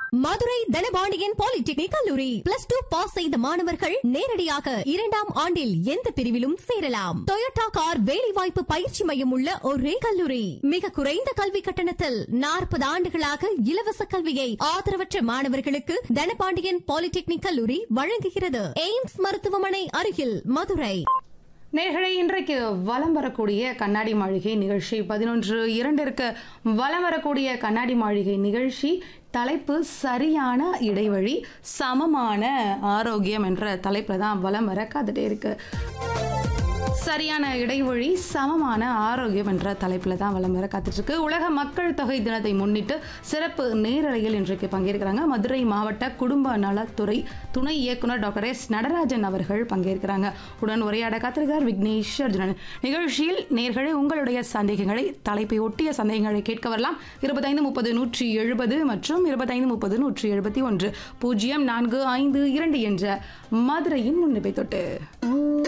Madurai Dhanapandian polytechnic கல்லூரி plus two pass செய்த மாணவர்கள் நேரடியாக இரண்டாம் ஆண்டில் எந்த பிரிவிலும் சேரலாம் டொயோட்டா கார் வேலைவாய்ப்பு பயிற்சி மையம் உள்ள ஒரே கல்லூரி மிக குறைந்த கல்வி கட்டணத்தில் நாற்பது ஆண்டுகளாக இலவச கல்வியை ஆதரவற்ற மாணவர்களுக்கு தனபாண்டியன் பாலிடெக்னிக் கல்லூரி வழங்குகிறது எய்ம்ஸ் மருத்துவமனை அருகில் மதுரை நேர்களை இன்றைக்கு வலம் வரக்கூடிய கண்ணாடி மாளிகை நிகழ்ச்சி பதினொன்று இரண்டிற்கு வலம் வரக்கூடிய கண்ணாடி மாளிகை நிகழ்ச்சி தலைப்பு சரியான இடைவெளி சமமான ஆரோக்கியம் என்ற தலைப்பில் தான் வலம் வர காத்துட்டே இருக்கு சரியான இடைவெளி சமமான ஆரோக்கியம் என்ற தலைப்பில் தான் வலம் வர காத்துட்டு இருக்கு உலக மக்கள் தொகை தினத்தை முன்னிட்டு சிறப்பு நேரலையில் இன்றைக்கு பங்கேற்கிறாங்க மதுரை மாவட்ட குடும்ப நலத்துறை துணை இயக்குனர் டாக்டர் எஸ் நடராஜன் அவர்கள் பங்கேற்கிறாங்க உடன் உரையாட காத்திருக்கிறார் விக்னேஷ் அர்ஜுனன் நிகழ்ச்சியில் நேர்களே உங்களுடைய சந்தேகங்களை தலைப்பை ஒட்டிய சந்தேகங்களை கேட்க வரலாம் இருபத்தைந்து முப்பது நூற்றி எழுபது மற்றும் இருபத்தைந்து முப்பது நூற்றி எழுபத்தி ஒன்று பூஜ்ஜியம் நான்கு ஐந்து இரண்டு என்ற மதுரையின் முன்னிப்பை தொட்டு